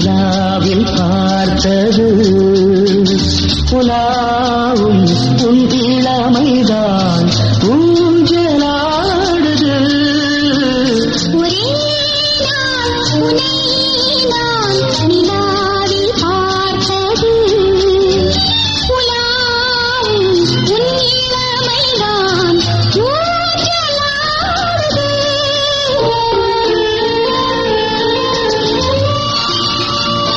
நிலாவில் பார்த்தது புலாவும் உன் இளமைதான் ஊஞ்சலாடுது ஒரே நாள் உன்னை நான் நிலாவில் பார்த்தது உலாவும் உன் இளமைதான் ஊஞ்சலாடுது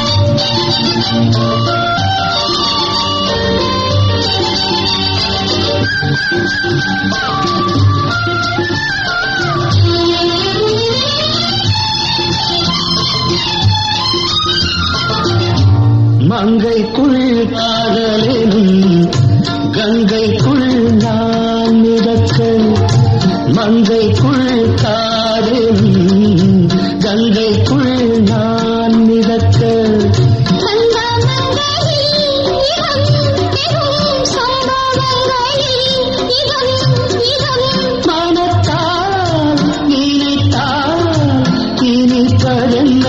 மங்கைக்குள் காதலினும் கங்கைக்குள் நான் மிதக்க மங்கைக்குள் காதலினும் கங்கைக்குள் நான் மிதக்க மனத்தால் நினைத்தால் இனிப்பதென்ன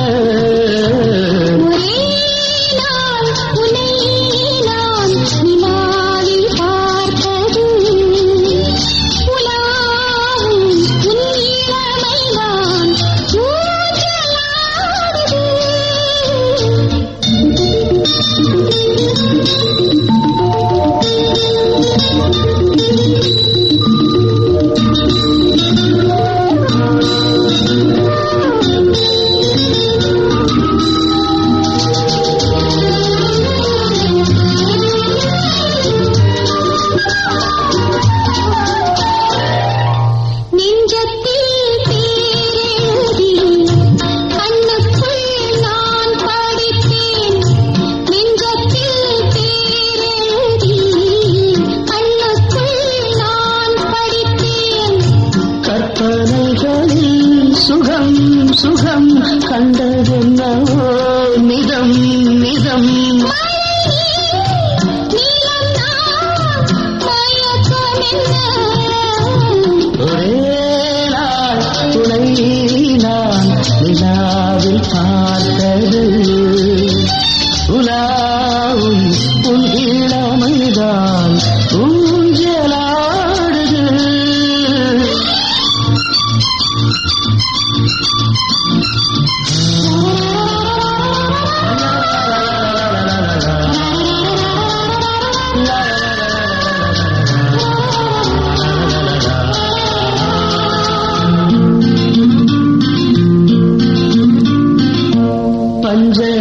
நெஞ்சத்தில் பேரெழுதி கண்ணுக்குள் நான் படித்தேன் நெஞ்சத்தில் பேரெழுதி கண்ணுக்குள் நான் படித்தேன் கற்பனைகளில் சுகம் சுகம் கண்டதென்னவோ நிதம் நிதம் நீலம் நான் மயக்கம் என்ன ஒரே நாள் துணை நான் நிலாவில் பார்த்தது உலாவும் உன் இளமைதான் ஊஞ்சலாடுது பஞ்ச